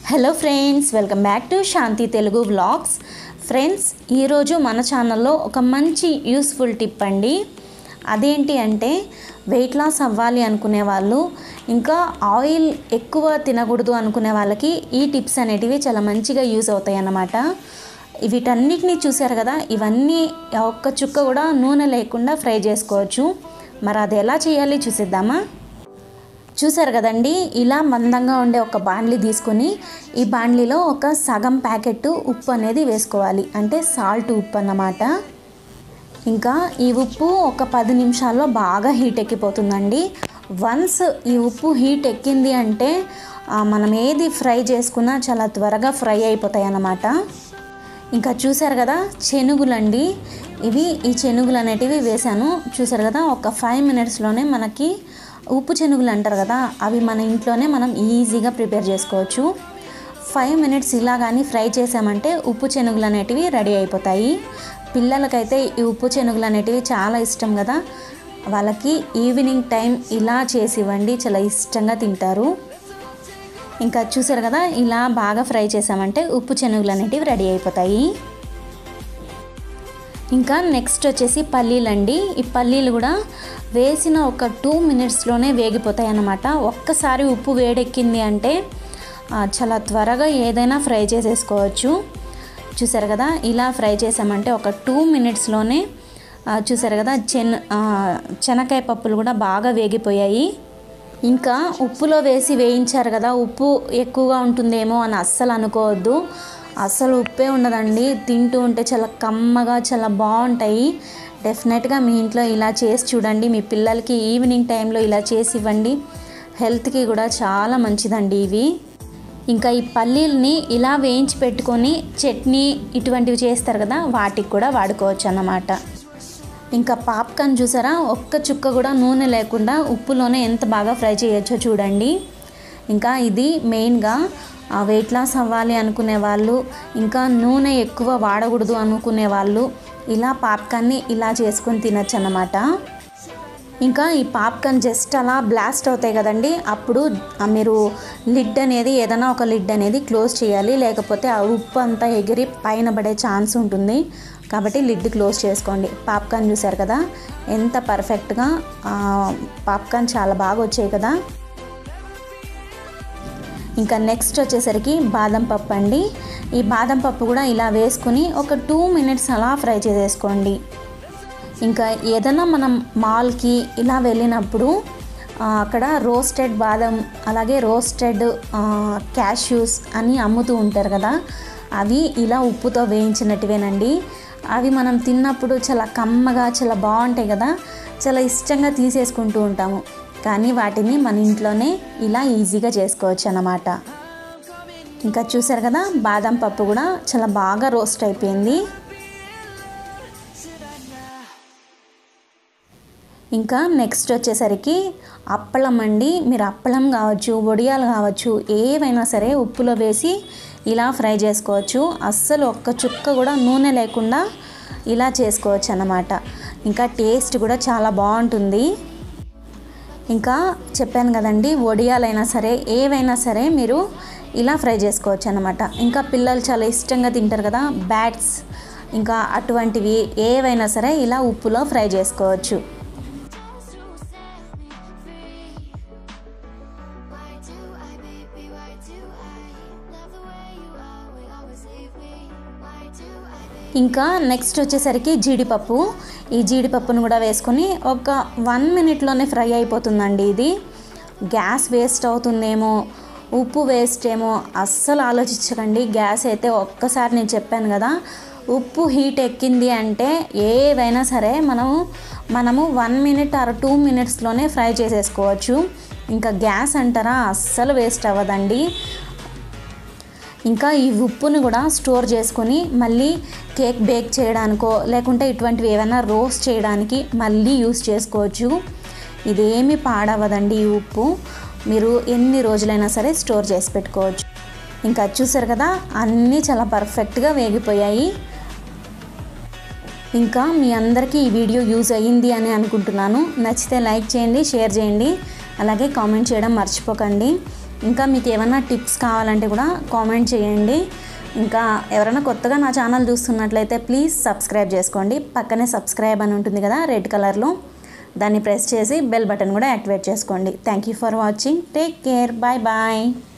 Hello friends welcome back to Shanti Telugu vlogs friends ఈరోజు మన ఛానల్లో ఒక మంచి యూస్ఫుల్ టిప్ అండి అదేంటి అంటే వెయిట్ లాస్ అవ్వాలి అనుకునే వాళ్ళు ఇంకా ఆయిల్ ఎక్కువ తినకూడదు అనుకునే వాళ్ళకి ఈ టిప్స్ అనేటివి చాలా మంచిగా యూజ్ అవుతాయి అన్నమాట వీటన్నిటిని చూసారు కదా ఇవన్నీ ఒక్క చుక్క కూడా నూనె లేకుండా ఫ్రై చేసుకోవచ్చు మరి అది ఎలా చేయాలి చూసేద్దామా చూసారు కదండి ఇలా మందంగా ఉండే ఒక బాండ్లీ తీసుకొని ఈ బాండ్లీలో ఒక సగం ప్యాకెట్ ఉప్పు అనేది వేసుకోవాలి అంటే సాల్ట్ ఉప్పు అన్నమాట ఇంకా ఈ ఉప్పు ఒక పది నిమిషాల్లో బాగా హీట్ ఎక్కిపోతుందండి వన్స్ ఈ ఉప్పు హీట్ ఎక్కింది అంటే ఆ, మనం ఏది ఫ్రై చేసుకున్నా చాలా త్వరగా ఫ్రై అయిపోతాయి అన్నమాట ఇంకా చూసారు కదా చెనుగులండి ఇవి ఈ చెనుగులు అనేటివి వేశాను చూసారు కదా ఒక ఫైవ్ మినిట్స్లోనే మనకి ఉప్పు చెనుగులు అంటారు కదా అవి మన ఇంట్లోనే మనం ఈజీగా ప్రిపేర్ చేసుకోవచ్చు ఫైవ్ మినిట్స్ ఇలా కానీ ఫ్రై చేసామంటే ఉప్పు చెనుగులు అనేటివి రెడీ అయిపోతాయి పిల్లలకైతే ఈ ఉప్పు చెనుగులు అనేటివి చాలా ఇష్టం కదా వాళ్ళకి ఈవినింగ్ టైం ఇలా చేసి ఇవ్వండి చాలా ఇష్టంగా తింటారు ఇంకా చూసారు కదా ఇలా బాగా ఫ్రై చేసామంటే ఉప్పు శనగలు అనేటివి రెడీ అయిపోతాయి ఇంకా నెక్స్ట్ వచ్చేసి పల్లీలు అండి ఈ పల్లీలు కూడా వేసిన ఒక టూ మినిట్స్లోనే వేగిపోతాయి అన్నమాట ఒక్కసారి ఉప్పు వేడెక్కింది అంటే ఆ, చాలా త్వరగా ఏదైనా ఫ్రై చేసేసుకోవచ్చు చూసారు కదా ఇలా ఫ్రై చేసామంటే ఒక టూ మినిట్స్లోనే ఆ, చూసారు కదా చెన్ ఆ, శనక్కాయ పప్పులు కూడా బాగా వేగిపోయాయి ఇంకా ఉప్పులో వేసి వేయించారు కదా ఉప్పు ఎక్కువగా ఉంటుందేమో అని అస్సలు అనుకోవద్దు అస్సలు ఉప్పే ఉండదండి తింటూ ఉంటే చాలా కమ్మగా చాలా బాగుంటాయి డెఫినెట్గా మీ ఇంట్లో ఇలా చేసి చూడండి మీ పిల్లలకి ఈవినింగ్ టైంలో ఇలా చేసి ఇవ్వండి హెల్త్కి కూడా చాలా మంచిదండి ఇవి ఇంకా ఈ పల్లీల్ని ఇలా వేయించి పెట్టుకొని చట్నీ ఇటువంటివి చేస్తారు కదా వాటికి కూడా వాడుకోవచ్చు అన్నమాట ఇంకా పాప్కార్న్ చూసారా ఒక్క చుక్క కూడా నూనె లేకుండా ఉప్పులోనే ఎంత బాగా ఫ్రై చేయొచ్చో చూడండి ఇంకా ఇది మెయిన్గా వెయిట్ లాస్ అవ్వాలి అనుకునే వాళ్ళు ఇంకా నూనె ఎక్కువ వాడకూడదు అనుకునే వాళ్ళు ఇలా పాప్కార్న్ని ఇలా చేసుకొని తినచ్చు అన్నమాట ఇంకా ఈ పాప్కార్న్ జస్ట్ అలా బ్లాస్ట్ అవుతాయి కదండి అప్పుడు ఆ మీరు లిడ్ అనేది ఏదైనా ఒక లిడ్ అనేది క్లోజ్ చేయాలి లేకపోతే ఆ ఉప్పు అంతా ఎగిరి పైన పడే ఛాన్స్ ఉంటుంది కాబట్టి లిడ్ క్లోజ్ చేసుకోండి పాప్కార్న్ చూసారు కదా ఎంత పర్ఫెక్ట్గా ఆ, పాప్కార్న్ చాలా బాగా వచ్చాయి కదా ఇంకా నెక్స్ట్ వచ్చేసరికి బాదం పప్పు అండి ఈ బాదం పప్పు కూడా ఇలా వేసుకుని ఒక టూ మినిట్స్ అలా ఫ్రై చేసేసుకోండి ఇంకా ఏదైనా మనం మాల్కి ఇలా వెళ్ళినప్పుడు ఆ, అక్కడ రోస్టెడ్ బాదం అలాగే రోస్టెడ్ క్యాష్యూస్ అని అమ్ముతూ ఉంటారు కదా అవి ఇలా ఉప్పుతో వేయించినట్టువేనండి అవి మనం తిన్నప్పుడు చాలా కమ్మగా చాలా బాగుంటాయి కదా చాలా ఇష్టంగా తీసేసుకుంటూ ఉంటాము కానీ వాటిని మన ఇంట్లోనే ఇలా ఈజీగా చేసుకోవచ్చు అన్నమాట ఇంకా చూసారు కదా బాదం పప్పు కూడా చాలా బాగా రోస్ట్ అయిపోయింది ఇంకా నెక్స్ట్ వచ్చేసరికి అప్పలం అండి మీరు అప్పలం కావచ్చు వడియాలు కావచ్చు ఏవైనా సరే ఉప్పులో వేసి ఇలా ఫ్రై చేసుకోవచ్చు అస్సలు ఒక్క చుక్క కూడా నూనె లేకుండా ఇలా చేసుకోవచ్చు అన్నమాట ఇంకా టేస్ట్ కూడా చాలా బాగుంటుంది ఇంకా చెప్పాను కదండి వడియాలైనా సరే ఏవైనా సరే మీరు ఇలా ఫ్రై చేసుకోవచ్చు అనమాట ఇంకా పిల్లలు చాలా ఇష్టంగా తింటారు కదా బ్యాట్స్ ఇంకా అటువంటివి ఏవైనా సరే ఇలా ఉప్పులో ఫ్రై చేసుకోవచ్చు Why do I, baby? Why do I love the way you are? Will always leave me. Why do I, baby? ఇంకా నెక్స్ట్ వచ్చేసరికి జీడిపప్పు ఈ జీడిపప్పును కూడా వేసుకొని ఒక వన్ మినిట్లోనే ఫ్రై అయిపోతుందండి ఇది గ్యాస్ వేస్ట్ అవుతుందేమో ఉప్పు వేస్ట్ ఏమో అస్సలు ఆలోచించకండి గ్యాస్ అయితే ఒక్కసారి నేను చెప్పాను కదా ఉప్పు హీట్ ఎక్కింది అంటే ఏవైనా సరే మనము మనము వన్ మినిట్ ఆర్ టూ మినిట్స్లోనే ఫ్రై చేసేసుకోవచ్చు ఇంకా గ్యాస్ అంటారా అస్సలు వేస్ట్ అవ్వదండి ఇంకా ఈ ఉప్పును కూడా స్టోర్ చేసుకొని మళ్ళీ కేక్ బేక్ చేయడానికో లేకుంటే ఇటువంటివి ఏమైనా రోస్ట్ చేయడానికి మళ్ళీ యూస్ చేసుకోవచ్చు ఇదేమీ పాడవదండి ఈ ఉప్పు మీరు ఎన్ని రోజులైనా సరే స్టోర్ చేసి పెట్టుకోవచ్చు ఇంకా చూసారు కదా అన్నీ చాలా పర్ఫెక్ట్గా వేగిపోయాయి ఇంకా మీ అందరికీ ఈ వీడియో యూజ్ అయ్యింది అని అనుకుంటున్నాను నచ్చితే లైక్ చేయండి షేర్ చేయండి అలాగే కామెంట్ చేయడం మర్చిపోకండి ఇంకా మీకు ఏమైనా టిప్స్ కావాలంటే కూడా కామెంట్ చేయండి ఇంకా ఎవరైనా కొత్తగా నా ఛానల్ చూస్తున్నట్లయితే ప్లీజ్ సబ్స్క్రైబ్ చేసుకోండి పక్కనే సబ్స్క్రైబ్ అని ఉంటుంది కదా రెడ్ కలర్లో దాన్ని ప్రెస్ చేసి బెల్ బటన్ కూడా యాక్టివేట్ చేసుకోండి thank you for watching take care bye bye